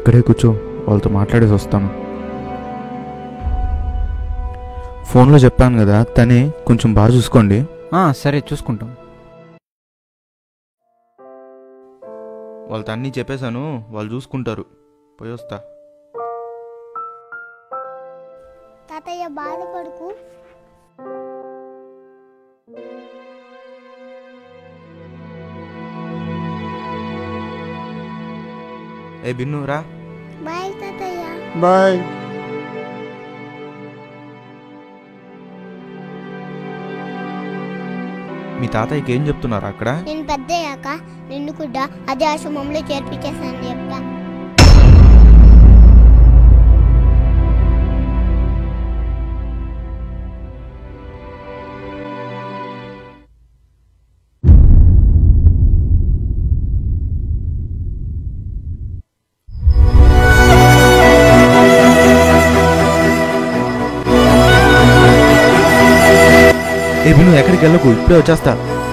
ఇక్కడే కూర్చో వాళ్ళతో మాట్లాడేసి వస్తాను ఫోన్లో చెప్పాను కదా తనే కొంచెం బాగా చూసుకోండి ఆ, సరే చూసుకుంటాం వాళ్ళతో అన్నీ చెప్పేశాను వాళ్ళు చూసుకుంటారు పోయి వస్తా తాతయ్య బాధపడుకు ఏ బిన్ను రా బాయ్ తాతయ్య బాయ్ మీ తాతయ్యకి ఏం చెప్తున్నారు అక్కడ నేను పెద్దయ్యాక నిన్ను కూడా అదే ఆశ్రమంలో చేర్పించేస్తాను చెప్తా ఏ బిన్ను ఎక్కడికి వెళ్ళకు ఇప్పుడే వచ్చేస్తా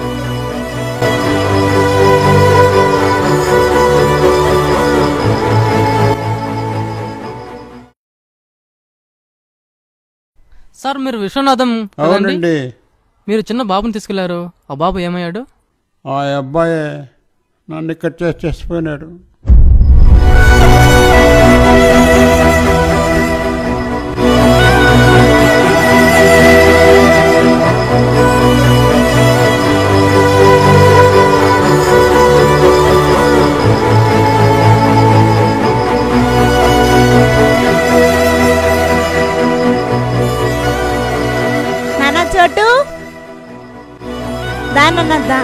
సార్ మీరు విశ్వనాథం కదండి అవునండి మీరు చిన్న బాబుని తీసుకెళ్లారు ఆ బాబు ఏమయ్యాడు ఆ అబ్బాయి నన్ను ఇక్కడ చేసి చేసిపోయినాడు నాన్న చోటు దానన్న దా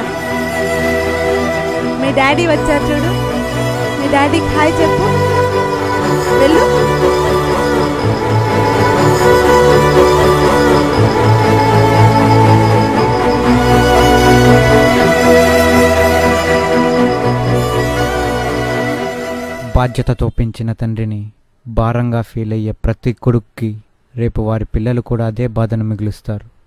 మీ డాడీ వచ్చారు చూడు మీ డాడీకి హాయ్ చెప్పు వెళ్ళు బాధ్యతతో పెంచిన తండ్రిని భారంగా ఫీల్ అయ్యే ప్రతి కొడుక్కి రేపు వారి పిల్లలు కూడా అదే బాధను మిగులుస్తారు